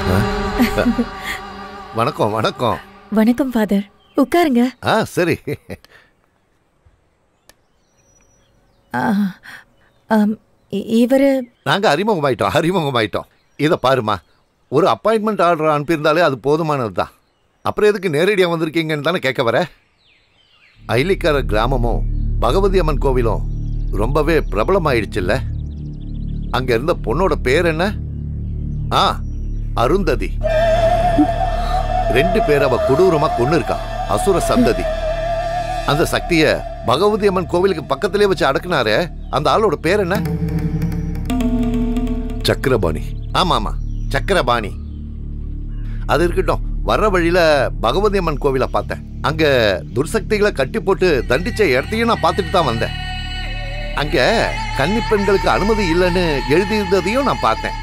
வணக்கம் வணக்கம் வணக்கம் ஃபாதர் உட்காருங்க ஆ சரி ஆ, ஆம், இ- இவரு நாங்க அறிமுகமாயிட்டோம் அறிமுகமாயிட்டோம் இதை பாருமா ஒரு அப்பாயின்மெண்ட் ஆர்டர் அனுப்பியிருந்தாலே அது போதுமானது தான் அப்புறம் எதுக்கு நேரடியாக வந்திருக்கீங்கன்னு தானே கேட்க வர ஐலிக்கார கிராமமும் பகவதி அம்மன் கோவிலும் ரொம்பவே பிரபலமாயிடுச்சுல்ல அங்க இருந்த பொண்ணோட பேர் என்ன ஆ அருந்ததி ரெண்டு பேர் அவ கொடூரமா கொண்டு இருக்கா அசுர சந்ததி அந்த சக்திய பகவதி அம்மன் கோவிலுக்கு பக்கத்திலே வச்சு அடக்குனாரே அந்த ஆளோட பேர் என்ன சக்கரபாணி ஆமா ஆமா சக்கரபாணி அது இருக்கட்டும் வர்ற வழியில பகவதி அம்மன் கோவிலை பார்த்தேன் அங்க துர்சக்திகளை கட்டி போட்டு தண்டிச்ச இடத்தையும் நான் பார்த்துட்டு தான் வந்தேன் அங்க கன்னி பெண்களுக்கு அனுமதி இல்லைன்னு எழுதியிருந்ததையும் நான் பார்த்தேன்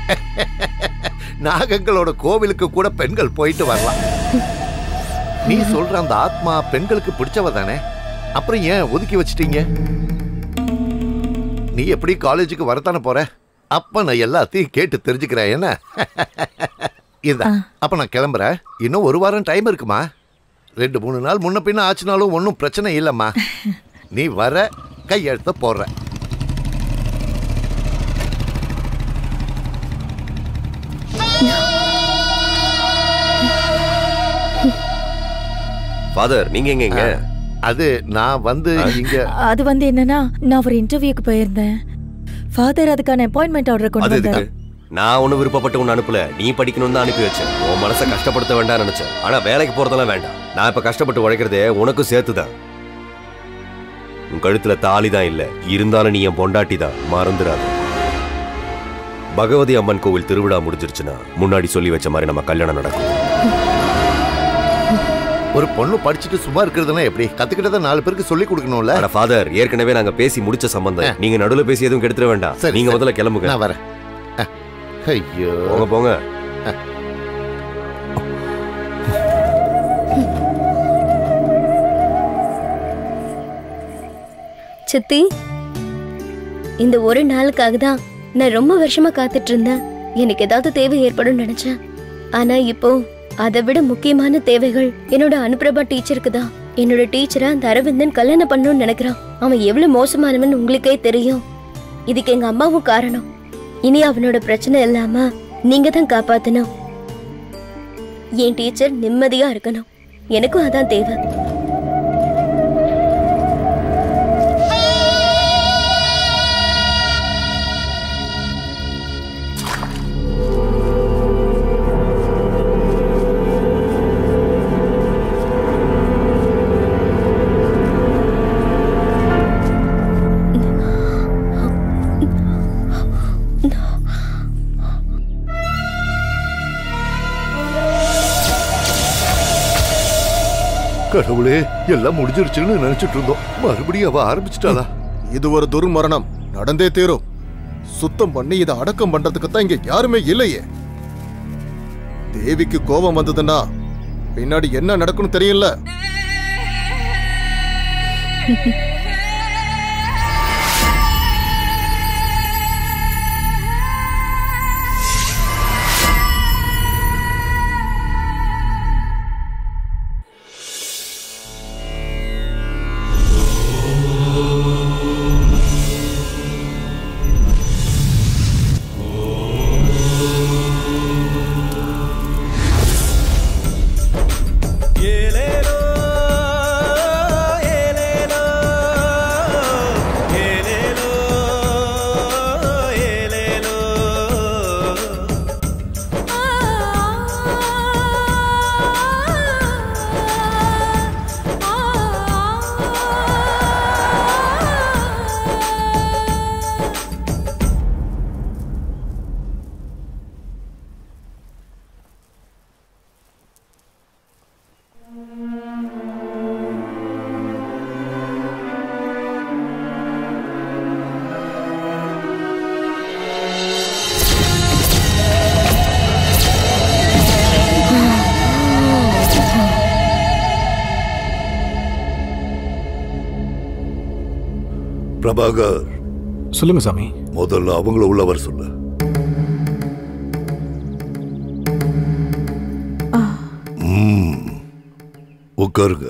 நாகங்களோட கோவிலுக்கு கூட பெண்கள் போயிட்டு வரலாம் நீ சொல்ற அந்த ஆத்மா பெண்களுக்கு பிடிச்சவ தானே அப்புறம் ஏன் ஒதுக்கி வச்சிட்டீங்க நீ எப்படி காலேஜுக்கு வரத்தானே போற அப்ப நான் எல்லாத்தையும் கேட்டு தெரிஞ்சுக்கிறேன் என்ன இந்த அப்ப நான் கிளம்புறேன் இன்னும் ஒரு வாரம் டைம் இருக்குமா ரெண்டு மூணு நாள் முன்ன பின்ன ஆச்சுனாலும் ஒன்றும் பிரச்சனை இல்லைம்மா நீ வர கையெழுத்த போடுற ஃபாதர் நீங்க எங்க இங்க அது நான் வந்து இங்க அது வந்து என்னன்னா நான் ஒரு இன்டர்வியூக்கு போயிருந்தேன் ஃபாதர் அதுக்கான அப்பாயின்மெண்ட் ஆர்டர் கொண்டு வந்தாரு நான் ஒண்ணு விருப்பப்பட்டு ஒன்னு அனுப்பல நீ படிக்கணும்னு தான் அனுப்பி வச்சேன் உன் மனசை கஷ்டப்படுத்த வேண்டாம்னு நினைச்சேன் ஆனா வேலைக்கு போறதெல்லாம் வேண்டாம் நான் இப்ப கஷ்டப்பட்டு உழைக்கிறதே உனக்கும் சேர்த்துதான் உன் கழுத்துல தாலி தான் இல்ல இருந்தாலும் நீ என் பொண்டாட்டி தான் மறந்துடாத பகவதி அம்மன் கோவில் திருவிழா முடிஞ்சிருச்சுன்னா முன்னாடி சொல்லி வச்ச மாதிரி நம்ம கல்யாணம் நடக்கும் ஒரு பொண்ணு படிச்சுட்டு சும்மா இருக்கிறதுனா எப்படி கத்துக்கிட்டதை நாலு பேருக்கு சொல்லி கொடுக்கணும்ல ஆனா ஃபாதர் ஏற்கனவே நாங்க பேசி முடிச்ச சம்பந்தம் நீங்க நடுவுல பேசி எதுவும் கெடுத்துட வேண்டாம் சரி, நீங்க சரி. முதல்ல கிளம்புங்க நான் வரேன் அஹ், ஐயோ போங்க போங்க சித்தி இந்த ஒரு நாளுக்காக தான் நான் ரொம்ப வருஷமா காத்துட்டு இருந்தேன் எனக்கு ஏதாவது தேவை ஏற்படும் நினைச்சேன் ஆனா இப்போ அதை விட முக்கியமான தேவைகள் என்னோட அனுப்பிரபா டீச்சருக்கு தான் என்னோட டீச்சரை அந்த அரவிந்தன் கல்யாணம் பண்ணணும்னு நினைக்கிறான் அவன் எவ்வளவு மோசமானவன் உங்களுக்கே தெரியும் இதுக்கு எங்க அம்மாவும் காரணம் இனி அவனோட பிரச்சனை இல்லாம நீங்க தான் காப்பாத்தணும் என் டீச்சர் நிம்மதியா இருக்கணும் எனக்கும் அதான் தேவை கடவுளே எல்லாம் முடிஞ்சிருச்சுன்னு நினைச்சிட்டு இருந்தோம் மறுபடியும் அவ ஆரம்பிச்சிட்டாளா இது ஒரு துர்மரணம் நடந்தே தீரும் சுத்தம் பண்ணி இதை அடக்கம் பண்றதுக்கு தான் இங்க யாருமே இல்லையே தேவிக்கு கோபம் வந்ததுன்னா பின்னாடி என்ன நடக்கும்னு தெரியல பிரபாகர் சொல்லுங்க சாமி முதல்ல அவங்கள உள்ள வர சொல்லு உட்காருங்க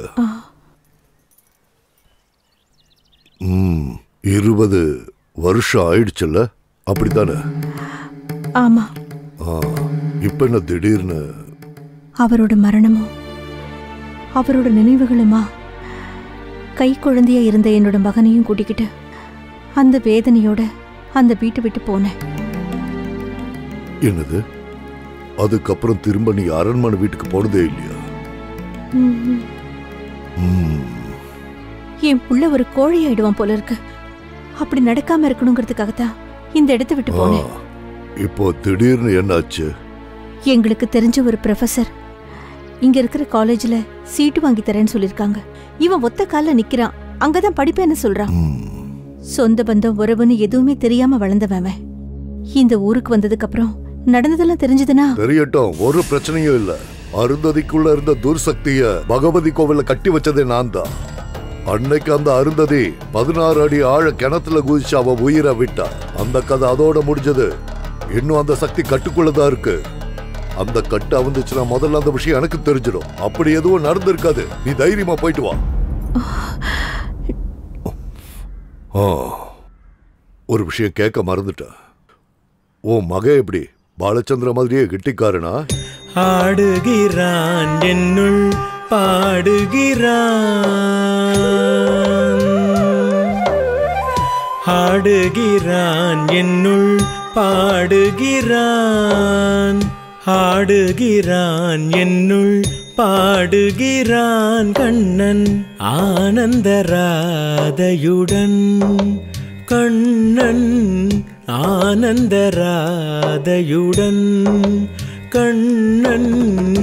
ம் இருபது வருஷம் ஆயிடுச்சுல்ல அப்படித்தானே ஆமா ஆ இப்ப என்ன திடீர்னு அவரோட மரணமும் அவரோட நினைவுகளுமா கை குழந்தையா இருந்த என்னோட மகனையும் கூட்டிக்கிட்டு அந்த வேதனையோட அந்த வீட்டை விட்டு போனேன் என்னது அதுக்கப்புறம் திரும்ப நீ அரண்மனை வீட்டுக்கு போனதே இல்லையா ம்ம். ம் என் புள்ள ஒரு கோழி ஆயிடுவான் போல இருக்கு அப்படி நடக்காம இருக்கணுங்கிறதுக்காகத்தான் இந்த இடத்தை விட்டு ஆ, போனேன் இப்போ திடீர்னு என்னாச்சு எங்களுக்கு தெரிஞ்ச ஒரு ப்ரொஃபசர் இங்க இருக்கிற காலேஜ்ல சீட்டு வாங்கி தரேன்னு சொல்லிருக்காங்க இவன் ஒத்த கால்ல நிக்கிறான் அங்கதான் படிப்பேன்னு சொல்றான் ம், சொந்த பந்தம் உறவுன்னு எதுவுமே தெரியாம வளர்ந்தவன் அவன். இந்த ஊருக்கு வந்ததுக்கு அப்புறம் நடந்ததெல்லாம் தெரிஞ்சதுன்னா தெரியட்டும் ஒரு பிரச்சனையும் இல்ல அருந்ததிக்குள்ள இருந்த துர்சக்திய பகவதி கோவில்ல கட்டி வச்சதே நான் தான் அன்னைக்கு அந்த அருந்ததி பதினாறு அடி ஆழ கிணத்துல குதிச்சு அவ உயிரை விட்டா அந்த கதை அதோட முடிஞ்சது இன்னும் அந்த சக்தி கட்டுக்குள்ளதான் இருக்கு அந்த கட்டு அவுந்துச்சுன்னா முதல்ல அந்த விஷயம் எனக்கு தெரிஞ்சிடும் அப்படி எதுவும் நடந்திருக்காது நீ தைரியமா போயிட்டு வா ஆ, ஒரு விஷயம் கேட்க மறந்துட்டேன் உன் மகன் எப்படி பாலச்சந்திர மாதிரியே கெட்டிக்காரனா ஆடுகிறான் என்னுள் பாடுகிறான் ஆடுகிறான் என்னுள் பாடுகிறான் ஆடுகிறான் என்னுள் பாடுகிறான் கண்ணன் ஆனந்தராதையுடன் கண்ணன் ஆனந்தராதையுடன் கண்ணன்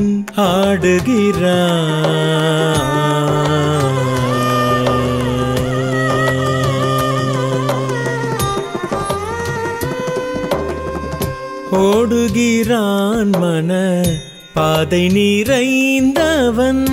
ஆடுகிறான் ஓடுகிறான் மன பாதை நிறைந்தவன்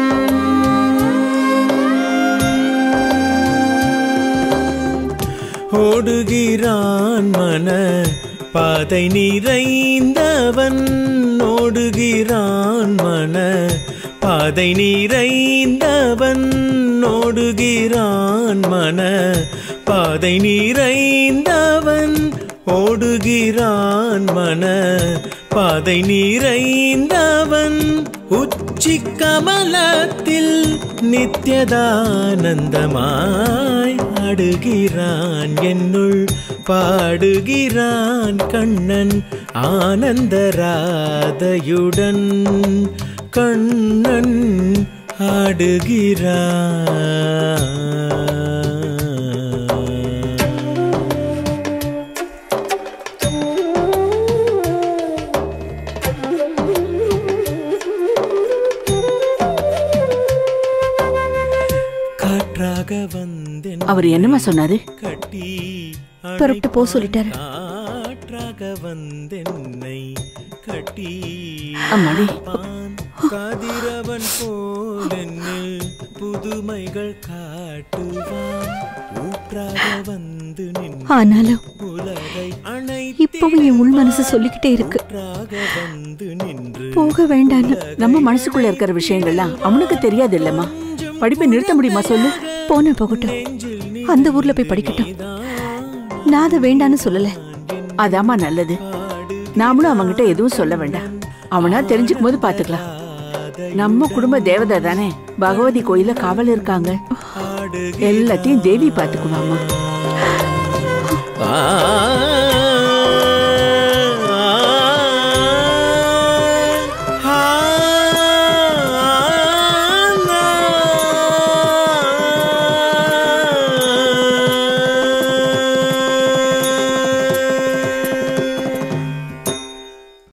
ஓடுகிறான் மன பாதை நிறைந்தவன் ஓடுகிறான் மன பாதை நிறைந்தவன் ஓடுகிறான் மன பாதை நிறைந்தவன் ஓடுகிறான் மன பாதை நிறைந்தவன் உச்சி கமலத்தில் நித்யதானந்தமாய் ஆடுகிறான் என்னுள் பாடுகிறான் கண்ணன் ஆனந்தராதையுடன் கண்ணன் ஆடுகிறான் காற்றாக வந்தென் அவர் என்னம்மா சொன்னாரு கட்டி புறப்பட்டு போ சொல்லிட்டாரு. காற்றாக வந்தென்னை கட்டி அம்மாடி. பான் கதிரவன் போலென்னில் புதுமைகள் காட்டுவான் ஊற்றாக வந்து நின்று ஆனாலும் உலகை இப்பவும் என் உள் மனசு சொல்லிக்கிட்டே இருக்கு அணைத்தாக வந்து நின்று போக வேண்டான்னு நம்ம மனசுக்குள்ள இருக்கிற விஷயங்கள்லாம் அவனுக்கு தெரியாது இல்லம்மா படிப்பை நிறுத்த முடியுமா சொல்லு போன போகட்டும் அந்த ஊர்ல போய் படிக்கட்டும் நான் அதை வேண்டான்னு சொல்லல அதாம்மா நல்லது நாமளும் அவன்கிட்ட எதுவும் சொல்ல வேண்டாம் அவனா தெரிஞ்சுக்கும் போது பாத்துக்கலாம் நம்ம குடும்ப தேவதை தானே பகவதி கோயில காவல் இருக்காங்க எல்லாத்தையும் தேவி பாத்துக்குவாமா ஆ